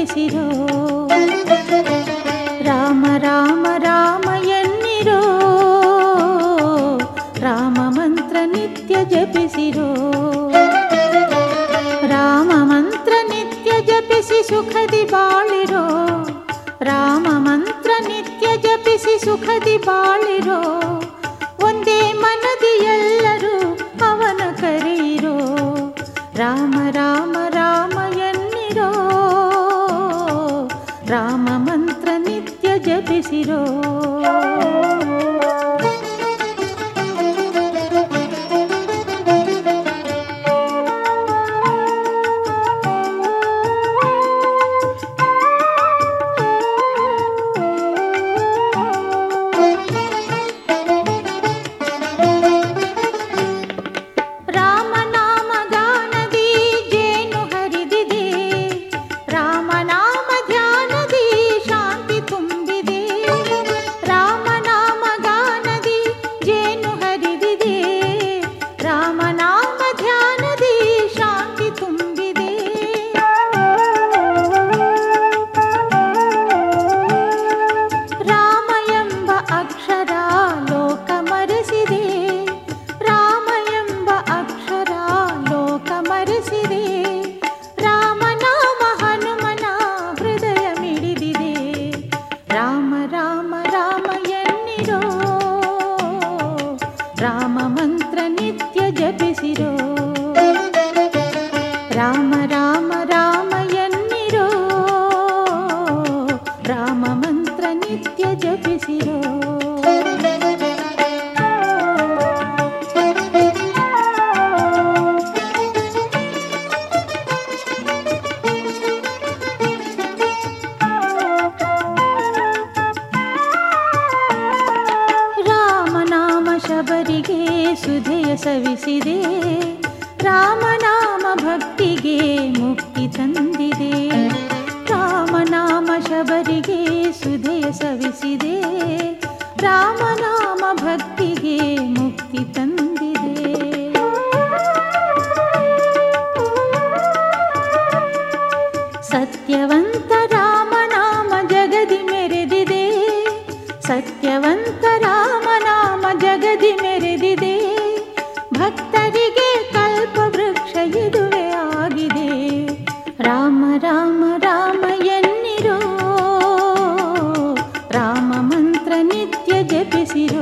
ಜಪಿಸಿರೋ ರಾಮ ರಾಮ ರಾಮ ಎನ್ನಿರೋ ರಾಮ ಮಂತ್ರ ನಿತ್ಯ ಜಪಿಸಿರೋ ರಾಮ ಮಂತ್ರ ನಿತ್ಯ ಜಪಿಸಿ ಸುಖದಿ ಬಾಳಿರೋ ರಾಮ ಮಂತ್ರ ನಿತ್ಯ ಜಪಿಸಿ ಸುಖದಿ ಬಾಳಿರೋ ಒಂದೇ ಮನದಿ ಎಲ್ಲರೂ ಅವನ ಕರೆಯಿರೋ ರಾಮ ರಾಮ ರಾಮ ಎನ್ನಿರೋ ರಾಮ ಮಂತ್ರ ನಿತ್ಯ ಜಪಿಸಿರೋ ರಾಮನಾಮ ಗಾನದಿ ಜೇನು ಹರಿದಿದೆ ರಾಮನಾಮ ಧ್ಯಾನದಿ ಶಾಂತಿ ತುಂಬಿದೆ ರಾಮನಾಮ ಗಾನದಿ ಜೇನು ಹರಿದಿದೆ ರಾಮನಾಮ ಧ್ಯಾನದಿ ಶಾಂತಿ ತುಂಬಿದೆ ರಾಮ ಎಂಬ ಅಕ್ಷರ ಲೋಕ ಮರೆಸಿದೆ ರಾಮ ಎಂಬ ಅಕ್ಷರ ಲೋಕ ಮರೆಸಿದೆ ರಾಮನಾಮ ಹನುಮನ ಹೃದಯ ಮಿಡಿದಿದೆ ರಾಮ ರಾಮ ರಾಮ ಎನ್ನಿರೋ ರಾಮ ಮಂತ್ರ ನಿತ್ಯ ಜಪಿಸಿರೋ ರಾಮ ರಾಮ ರಾಮ ಎನ್ನಿರೋ ರಾಮ ಮಂತ್ರ ನಿತ್ಯ ಜಪಿಸಿರೋ ರಾಮನಾಮ ಶಬರಿಗೆ ಸುಧೆಯ ಸವಿಸಿದೆ ರಾಮನಾಮ ಭಕ್ತಿಗೆ ಮುಕ್ತಿ ತಂದಿದೆ ರಾಮನಾಮ ಶಬರಿಗೆ ಸುಧೆಯ ಸವಿಸಿದೆ ರಾಮನಾಮ ಭಕ್ತಿಗೆ ಮುಕ್ತಿ ತಂದಿದೆ ಸತ್ಯವಂತ ರಾಮನಾಮ ಜಗದಿ ಮೆರೆದಿದೆ ಸತ್ಯವಂತ ರಾಮನಾಮ ಜಗದಿ ಮೆರೆದಿದೆ ಭಕ್ತರಿಗೆ ಕಲ್ಪ ವೃಕ್ಷ ಇದುವೆ ಆಗಿದೆ ರಾಮ ರಾಮ ರಾಮ ಎನ್ನಿರೋ ರಾಮ ಮಂತ್ರ ನಿತ್ಯ ಜಪಿಸಿರೋ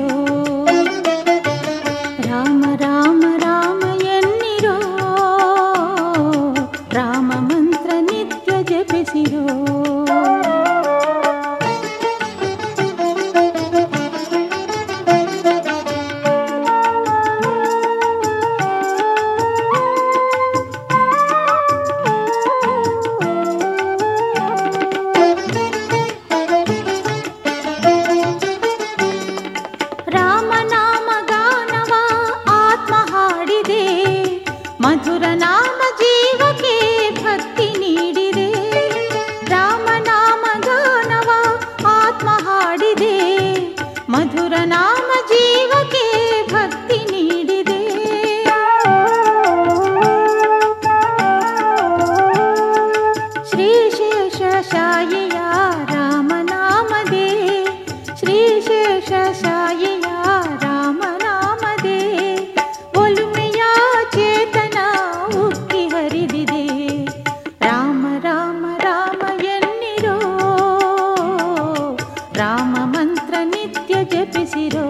ರಾಮ ರಾಮ ರಾಮ ಎನ್ನಿರೋ ರಾಮ ಮಂತ್ರ ನಿತ್ಯ ಜಪಿಸಿರೋ ರಾಮನಾಮ ಗಾನವ ಆತ್ಮ ಹಾಡಿದೆ ಮಧುರ ನಾಮ ಜೀವಕ್ಕೆ ಭಕ್ತಿ ನೀಡಿದೆ ರಾಮನಾಮ ಗಾನವ ಆತ್ಮ ಹಾಡಿದೆ ಮಧುರ ನಾಮ ಜೀವಕ್ಕೆ ಭಕ್ತಿ ನೀಡಿದೆ ಶ್ರೀಶೇಷ ಶಾಯಿಯ ರಾಮನಾಮದೇ ಶ್ರೀಶೇಷ ಶಾಯಿಯ ರಾಮನಾಮದೇ ಒಲುಮೆಯ ಚೇತನ ಉಕ್ಕಿ ಹರಿದಿದೆ ರಾಮ ರಾಮ ರಾಮ ಎನ್ನಿರೋ ರಾಮ ಮಂತ್ರ ನಿತ್ಯ ಜಪಿಸಿರೋ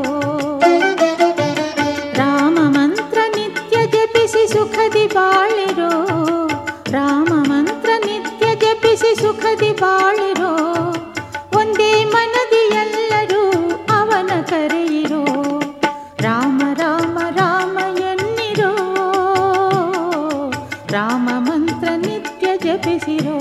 ರಾಮ ಮಂತ್ರ ನಿತ್ಯ ಜಪಿಸಿ ಸುಖದಿ ಬಾಳಿರೋ ರಾಮ ಮಂತ್ರ ನಿತ್ಯ ಜಪಿಸಿ ಸುಖದಿ ಬಾಳಿರೋ ಒಂದೇ ಮನದಿ ಎಲ್ಲರೂ ಅವನ ಕರೆಯಿರೋ ರಾಮ ರಾಮ ರಾಮ ಎನ್ನಿರೋ ರಾಮ ಮಂತ್ರ ನಿತ್ಯ ಜಪಿಸಿರೋ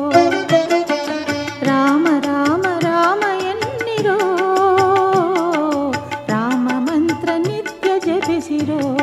ರಾಮ ರಾಮ ರಾಮ ಎನ್ನಿರೋ ರಾಮ ಮಂತ್ರ ನಿತ್ಯ ಜಪಿಸಿರೋ